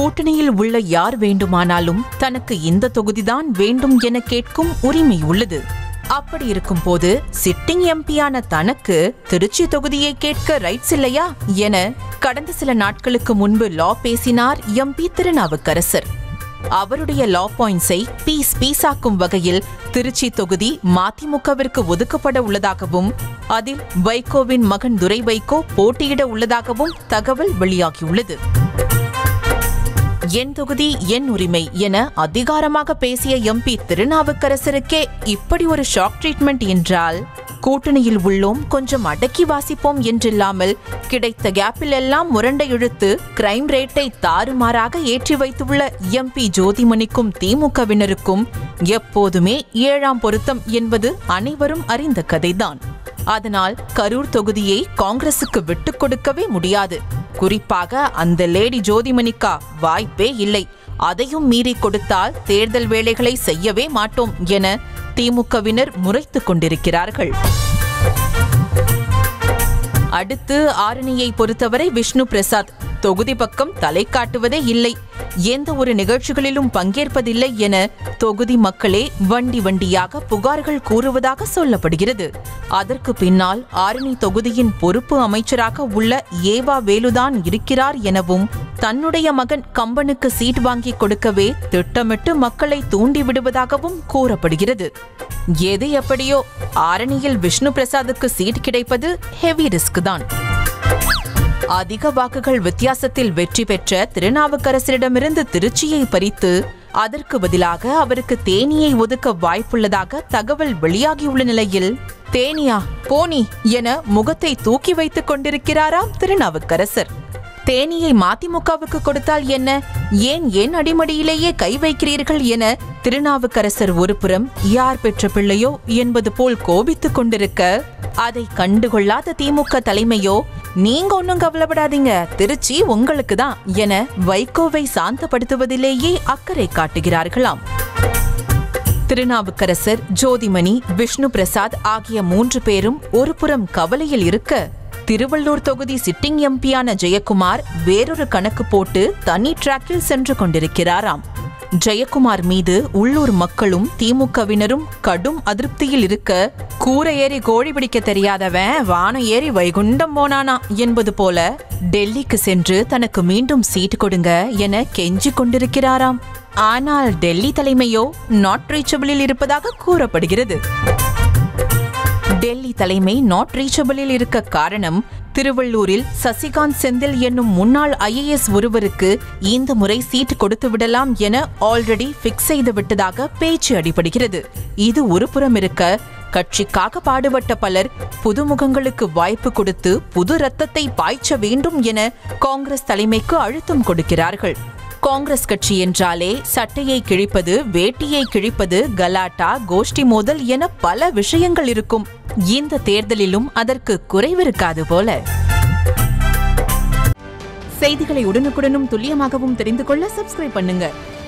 கூட்டணியில் உள்ள யார் வேண்டுமானாலும் தனக்கு இந்த தொகுதிதான் வேண்டும் என கேட்கும் உரிமை உள்ளது அப்படி இருக்கும்போது சிட்டிங் எம்பியான தனக்கு திருச்சி தொகுதியை கேட்க ரைட்ஸ் இல்லையா என கடந்த சில நாட்களுக்கு முன்பு லா பேசினார் எம்பி திருநாவுக்கரசர் அவருடைய லா பாயிண்ட்ஸை பீஸ் பீஸாக்கும் வகையில் திருச்சி தொகுதி மதிமுகவிற்கு ஒதுக்கப்பட உள்ளதாகவும் அதில் வைகோவின் மகன் துரை வைகோ போட்டியிட உள்ளதாகவும் தகவல் வெளியாகியுள்ளது என் தொகுதி என் உரிமை என அதிகாரமாக பேசிய எம்பி திருநாவுக்கரசருக்கே இப்படி ஒரு ஷாக் ட்ரீட்மெண்ட் என்றால் கூட்டணியில் உள்ளோம் கொஞ்சம் அடக்கி வாசிப்போம் என்றில்லாமல் கிடைத்த கேப்பில் எல்லாம் முரண்டை இழுத்து கிரைம் ரேட்டை தாறுமாறாக ஏற்றி வைத்துள்ள எம்பி ஜோதிமணிக்கும் திமுகவினருக்கும் எப்போதுமே ஏழாம் பொருத்தம் என்பது அனைவரும் அறிந்த கதைதான் அதனால் கரூர் தொகுதியை காங்கிரசுக்கு விட்டுக் கொடுக்கவே முடியாது குறிப்பாக அந்த லேடி ஜோதிமணிக்கா வாய்ப்பே இல்லை அதையும் மீறி கொடுத்தால் தேர்தல் வேலைகளை செய்யவே மாட்டோம் என திமுகவினர் முறைத்துக் கொண்டிருக்கிறார்கள் அடுத்து ஆரணியை பொறுத்தவரை விஷ்ணு பிரசாத் தொகுதி பக்கம் தலை காட்டுவதே இல்லை எந்த ஒரு நிகழ்ச்சிகளிலும் பங்கேற்பதில்லை என தொகுதி மக்களே வண்டி வண்டியாக புகார்கள் கூறுவதாக சொல்லப்படுகிறது அதற்கு பின்னால் ஆரணி தொகுதியின் பொறுப்பு அமைச்சராக உள்ள ஏவா வேலுதான் இருக்கிறார் எனவும் தன்னுடைய மகன் கம்பனுக்கு சீட் வாங்கி கொடுக்கவே திட்டமிட்டு மக்களை தூண்டி விடுவதாகவும் கூறப்படுகிறது எது எப்படியோ ஆரணியில் விஷ்ணு பிரசாத்துக்கு சீட் கிடைப்பது ஹெவி ரிஸ்க் தான் அதிக வாக்குகள் வித்தியாசத்தில் வெற்றி பெற்ற திருநாவுக்கரசரிடமிருந்து திருச்சியை பறித்து அதற்கு பதிலாக அவருக்கு தேனியை ஒதுக்க வாய்ப்புள்ளதாக தகவல் வெளியாகியுள்ள நிலையில் தேனியா போனி என முகத்தை தூக்கி வைத்துக் கொண்டிருக்கிறாராம் திருநாவுக்கரசர் தேனியை மதிமுகவுக்கு கொடுத்தால் என்ன ஏன் என் அடிமடியிலேயே கை வைக்கிறீர்கள் என திருநாவுக்கரசர் ஒருபுறம் யார் பெற்ற பிள்ளையோ என்பது போல் கோபித்துக் கொண்டிருக்க அதை கண்டுகொள்ளாத திமுக தலைமையோ நீங்க ஒன்னும் கவலைப்படாதீங்க திருச்சி உங்களுக்கு தான் என வைகோவை சாந்தப்படுத்துவதிலேயே அக்கறை காட்டுகிறார்களாம் திருநாவுக்கரசர் ஜோதிமணி விஷ்ணு பிரசாத் ஆகிய மூன்று பேரும் ஒருபுறம் கவலையில் இருக்க திருவள்ளூர் தொகுதி சிட்டிங் எம்பியான ஜெயக்குமார் வேறொரு கணக்கு போட்டு தனி டிராக்கில் சென்று கொண்டிருக்கிறாராம் ஜெயக்குமார் மீது உள்ளூர் மக்களும் திமுகவினரும் கடும் அதிருப்தியில் இருக்க கூரை ஏறி கோழி பிடிக்க தெரியாதவன் வானம் ஏறி வைகுண்டம் போனானா என்பது போல டெல்லிக்கு சென்று தனக்கு மீண்டும் சீட் கொடுங்க என கெஞ்சி கொண்டிருக்கிறாராம் ஆனால் டெல்லி தலைமையோ நாட் ரீச்சபிளில் இருப்பதாக கூறப்படுகிறது டெல்லி தலைமை நாட் ரீச்சபிளில் இருக்க காரணம் திருவள்ளூரில் சசிகாந்த் செந்தில் என்னும் முன்னாள் ஐஏஎஸ் ஒருவருக்கு இந்த முறை சீட் கொடுத்து விடலாம் என ஆல்ரெடி பிக்ஸ் செய்து விட்டதாக பேச்சு அடிபடுகிறது இது ஒரு புறம் இருக்க கட்சிக்காக பாடுபட்ட பலர் புதுமுகங்களுக்கு வாய்ப்பு கொடுத்து புது ரத்தத்தை பாய்ச்ச வேண்டும் என காங்கிரஸ் தலைமைக்கு அழுத்தம் கொடுக்கிறார்கள் காங்கிரஸ் கட்சி என்றாலே சட்டையை கிழிப்பது வேட்டியை கிழிப்பது கலாட்டா கோஷ்டி மோதல் என பல விஷயங்கள் இருக்கும் இந்த தேர்தலிலும் அதற்கு குறைவிருக்காது போல செய்திகளை உடனுக்குடனும் துல்லியமாகவும் தெரிந்து கொள்ள சப்ஸ்கிரைப் பண்ணுங்க